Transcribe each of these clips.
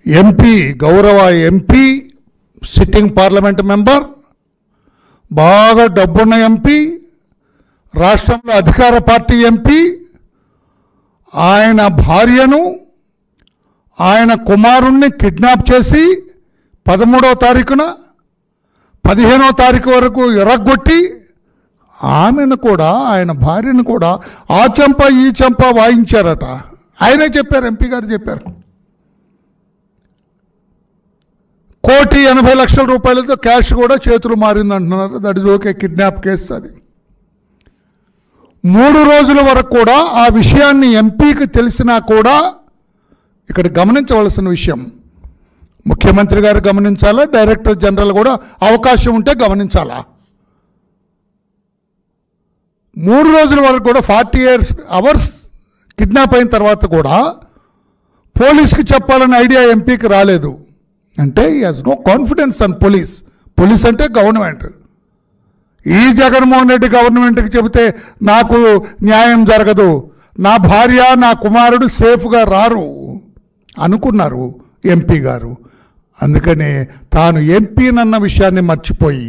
MP గౌరవ MP sitting parliament member బాగా డబ్బున్న ఎంపీ రాష్ట్రంలో అధికార పార్టీ ఎంపీ ఆయన భార్యను ఆయన కుమారుణ్ణి కిడ్నాప్ చేసి పదమూడవ తారీఖున పదిహేనో తారీఖు వరకు ఎరగొట్టి ఆమెను కూడా ఆయన భార్యను కూడా ఆ చెంప ఈ చెంప వాయించారట ఆయనే చెప్పారు ఎంపీ గారు చెప్పారు కోటి ఎనభై లక్షల రూపాయలతో క్యాష్ కూడా చేతులు మారిందంటున్నారు that is okay kidnap case అది మూడు రోజుల వరకు కూడా ఆ విషయాన్ని ఎంపీకి తెలిసినా కూడా ఇక్కడ గమనించవలసిన విషయం ముఖ్యమంత్రి గారు గమనించాలా డైరెక్టర్ జనరల్ కూడా అవకాశం ఉంటే గమనించాలా మూడు రోజుల వరకు కూడా ఫార్టీ ఇయర్స్ అవర్స్ కిడ్నాప్ అయిన తర్వాత కూడా పోలీస్కి చెప్పాలనే ఐడియా ఎంపీకి రాలేదు అంటే ఈ has no confidence on police police అంటే గవర్నమెంట్ ఈ జగన్మోహన్ రెడ్డి గవర్నమెంట్కి చెబితే నాకు న్యాయం జరగదు నా భార్య నా కుమారుడు సేఫ్గా రారు అనుకున్నారు ఎంపీ గారు అందుకని తాను ఎంపీనన్న విషయాన్ని మర్చిపోయి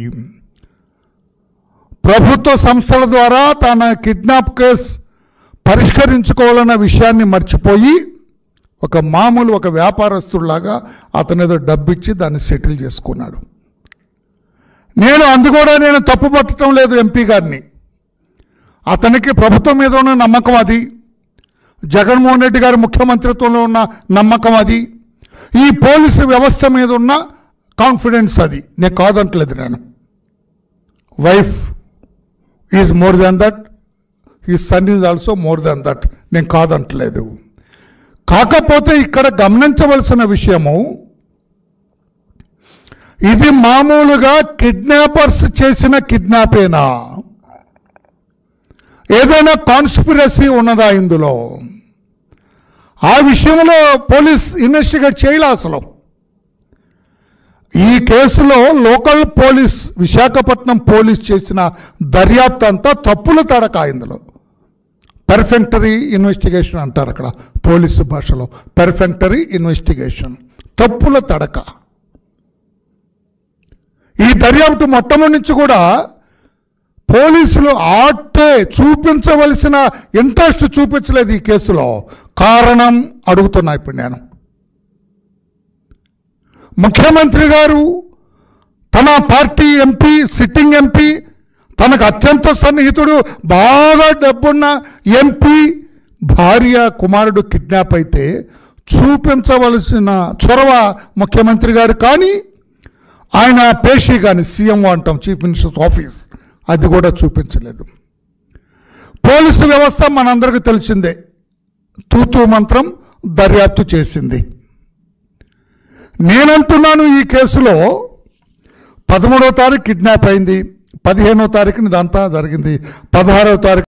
ప్రభుత్వ సంస్థల ద్వారా తన కిడ్నాప్ కేసు పరిష్కరించుకోవాలన్న విషయాన్ని మర్చిపోయి ఒక మామూలు ఒక వ్యాపారస్తుడిలాగా అతను ఏదో డబ్బిచ్చి దాన్ని సెటిల్ చేసుకున్నాడు నేను అందు కూడా నేను తప్పు పట్టడం లేదు ఎంపీ గారిని అతనికి ప్రభుత్వం మీద ఉన్న నమ్మకం అది జగన్మోహన్ రెడ్డి గారి ముఖ్యమంత్రిత్వంలో ఉన్న నమ్మకం అది ఈ పోలీసు వ్యవస్థ మీద ఉన్న కాన్ఫిడెన్స్ అది నేను కాదంటలేదు నేను wife is more than that ఈ son is also more than that నేను కాదంటలేదు కాకపోతే ఇక్కడ గమనించవలసిన విషయము ఇది మామూలుగా కిడ్నాపర్స్ చేసిన కిడ్నాపేనా ఏదైనా కాన్స్పిరసీ ఉన్నదా ఇందులో ఆ విషయంలో పోలీస్ ఇన్వెస్టిగేట్ చేయలే అసలు ఈ కేసులో లోకల్ పోలీస్ విశాఖపట్నం పోలీస్ చేసిన దర్యాప్తు అంతా తప్పుల తడక ఇందులో పెర్ఫెక్టరీ ఇన్వెస్టిగేషన్ అంటారు అక్కడ పోలీసు భాషలో పెర్ఫెక్టరీ ఇన్వెస్టిగేషన్ తప్పుల తడక ఈ దర్యాప్తు మొట్టమొదటి నుంచి కూడా పోలీసులు ఆటే చూపించవలసిన ఇంట్రెస్ట్ చూపించలేదు ఈ కేసులో కారణం అడుగుతున్నా ఇప్పుడు నేను ముఖ్యమంత్రి గారు తన పార్టీ ఎంపీ సిట్టింగ్ ఎంపీ తనకు అత్యంత సన్నిహితుడు బాగా డబ్బున్న ఎంపీ భార్య కుమారుడు కిడ్నాప్ అయితే చూపించవలసిన చొరవ ముఖ్యమంత్రి గారు కానీ ఆయన పేషీ కానీ సీఎం అంటాం చీఫ్ మినిస్టర్ ఆఫీస్ అది కూడా చూపించలేదు పోలీసు వ్యవస్థ మనందరికీ తెలిసిందే తూతూ మంత్రం దర్యాప్తు చేసింది నేనంటున్నాను ఈ కేసులో పదమూడవ తారీఖు కిడ్నాప్ అయింది పదిహేనో తారీఖున ఇదంతా జరిగింది పదహారవ తారీఖు